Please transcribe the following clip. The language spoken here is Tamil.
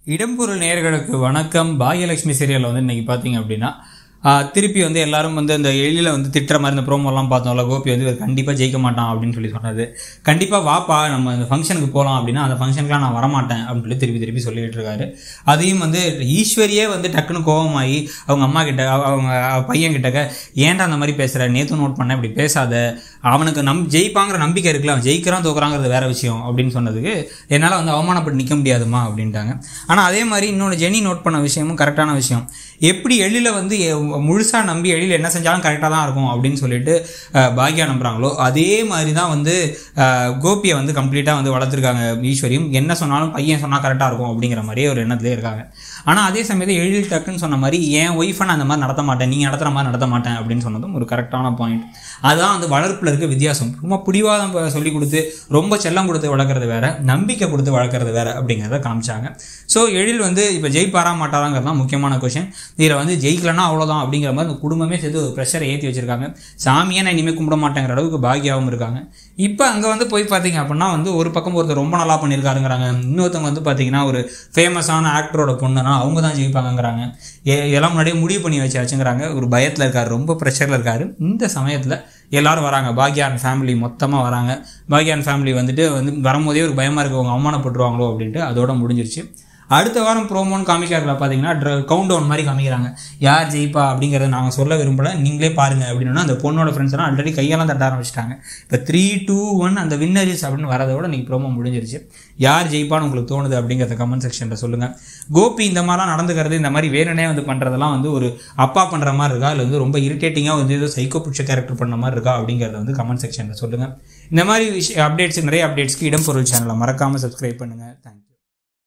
இடம்பொருள் நேயர்களுக்கு வணக்கம் பாகியலட்சுமி சீரியல் வந்து இன்னைக்கு பார்த்தீங்க அப்படின்னா ஆஹ், திருப்பி வந்து எல்லாரும் வந்து இந்த எழில வந்து திட்டுற மாதிரி இந்த ப்ரோமோலாம் பார்த்தோம்ல கோபி வந்து இவர் கண்டிப்பாக ஜெயிக்க மாட்டான் அப்படின்னு சொல்லி சொன்னது கண்டிப்பாக வாப்பா நம்ம இந்த ஃபங்க்ஷனுக்கு போகலாம் அப்படின்னா அந்த ஃபங்க்ஷனுக்குலாம் நான் வரமாட்டேன் அப்படின்னு சொல்லி திருப்பி திருப்பி சொல்லிட்டு இருக்காரு அதையும் வந்து ஈஸ்வரியே வந்து டக்குன்னு கோபமாகி அவங்க அம்மா கிட்ட அவ- அவங்க அவ பையன் கிட்டக்க ஏன்டா அந்த மாதிரி பேசுகிற நேற்று நோட் பண்ண இப்படி பேசாத அவனுக்கு நம் ஜெயிப்பாங்கிற நம்பிக்கை இருக்குல்ல அவன் ஜெயிக்கிறான் தோக்குறாங்கிறது வேற விஷயம் அப்படின்னு சொன்னதுக்கு என்னால் வந்து அவமானப்பட்டு நிற்க முடியாதுமா அப்படின்ட்டாங்க ஆனால் அதே மாதிரி இன்னொன்று ஜெனி நோட் பண்ண விஷயமும் கரெக்டான விஷயம் எப்படி எழில வந்து முழுசாக நம்பி எழில் என்ன செஞ்சாலும் கரெக்டாக தான் இருக்கும் அப்படின்னு சொல்லிட்டு அஹ், பாக்யா நம்புறாங்களோ அதே மாதிரி தான் வந்து அஹ், கோபியை வந்து கம்ப்ளீட்டாக வந்து வளர்த்துருக்காங்க ஈஸ்வரியும் என்ன சொன்னாலும் பையன் சொன்னால் கரெக்டாக இருக்கும் அப்படிங்கிற மாதிரியே ஒரு எண்ணத்துலேயே இருக்காங்க ஆனால் அதே சமயத்தில் எழில் டக்குன்னு சொன்ன மாதிரி என் ஒய்ஃபை நான் அந்த மாதிரி நடத்த மாட்டேன் நீங்கள் நடத்துகிற மாதிரி நடத்த மாட்டேன் அப்படின்னு சொன்னதும் ஒரு கரெக்டான பாயிண்ட் அதுதான் வந்து வளர்ப்பில் இருக்க வித்தியாசம் ரொம்ப பிடிவாதம் ப- சொல்லி கொடுத்து ரொம்ப செல்லம் கொடுத்து வளர்க்குறது வேற நம்பிக்கை கொடுத்து வளர்க்குறது வேற அப்படிங்கிறத காமிச்சாங்க ஸோ எழில் வந்து இப்போ ஜெயிப்பாரா மாட்டாராங்கிறது தான் முக்கியமான கொஷின் இதில் வந்து ஜெயிக்கலன்னா அவ்வளோதான் அப்படிங்கிற மாதிரி அந்த குடும்பமே சேர்த்து ஒரு ப்ரெஷரை ஏற்றி வச்சிருக்காங்க சாமியை நான் இனிமேல் கும்பிட மாட்டேங்கிற அளவுக்கு பாக்கியாவும் இருக்காங்க இப்போ அங்கே வந்து போய் பார்த்தீங்க அப்படின்னா வந்து ஒரு பக்கம் ஒருத்தர் ரொம்ப நல்லா பண்ணியிருக்காருங்கிறாங்க இன்னொருத்தவங்க வந்து பார்த்தீங்கன்னா ஒரு ஃபேமஸான ஆக்டரோட பொண்ணுனா அவங்க தான் ஜெயிப்பாங்கங்கிறாங்க எ- எல்லாம் முன்னாடியே முடிவு பண்ணி வச்சாச்சுங்கிறாங்க ஒரு பயத்தில் இருக்காரு ரொம்ப ப்ரெஷரில் இருக்காரு இந்த சமயத்தில் எல்லாரும் வராங்க பாக்யான் ஃபேமிலி மொத்தமாக வராங்க பாக்யான் ஃபேமிலி வந்துட்டு வந்து வரும்போதே ஒரு பயமாக இருக்கு அவங்க அவமானப்பட்டுருவாங்களோ அப்படின்ட்டு அதோட முடிஞ்சிருச்சு அடுத்த வாரம் ப்ரோமோன்னு காமிக்கிறதுல பார்த்தீங்கன்னா கவுண்ட் டவுன் மாதிரி காமிக்கிறாங்க யார் ஜெயிப்பா அப்படிங்கிறத நாங்கள் சொல்ல விரும்பல நீங்களே பாருங்க அப்படின்னா அந்த பொண்ணோட ஃப்ரெண்ட்ஸ் எல்லாம் ஆல்ரெடி கையெல்லாம் தட்ட ஆரம்பிச்சிட்டாங்க இப்போ த்ரீ டூ ஒன் அந்த வின்னரிஸ் அப்படின்னு வரதோட இன்னைக்கு ப்ரோமோ முடிஞ்சிருச்சு யார் ஜெயிப்பான்னு உங்களுக்கு தோணுது அப்படிங்கிறத கமெண்ட் செக்ஷனில் சொல்லுங்கள் கோபி இந்த மாதிரிலாம் நடந்துக்கிறது இந்த மாதிரி வேணுனே வந்து பண்ணுறதெல்லாம் வந்து ஒரு அப்பா பண்ணுற மாதிரி இருக்கா இல்லை வந்து ரொம்ப இரிட்டேட்டிங்காக வந்து ஏதோ சைக்கோ பிடிச்ச கேரக்டர் பண்ண மாதிரி இருக்கா அப்படிங்கிறத வந்து கமெண்ட் செக்ஷனில் சொல்லுங்கள் இந்த மாதிரி விஷய அப்டேட்ஸ் நிறைய அப்டேட்ஸ்க்கு இடம்பொருள் சேனலை மறக்காமல் சப்ஸ்கிரைப் பண்ணுங்கள் தேங்க்யூ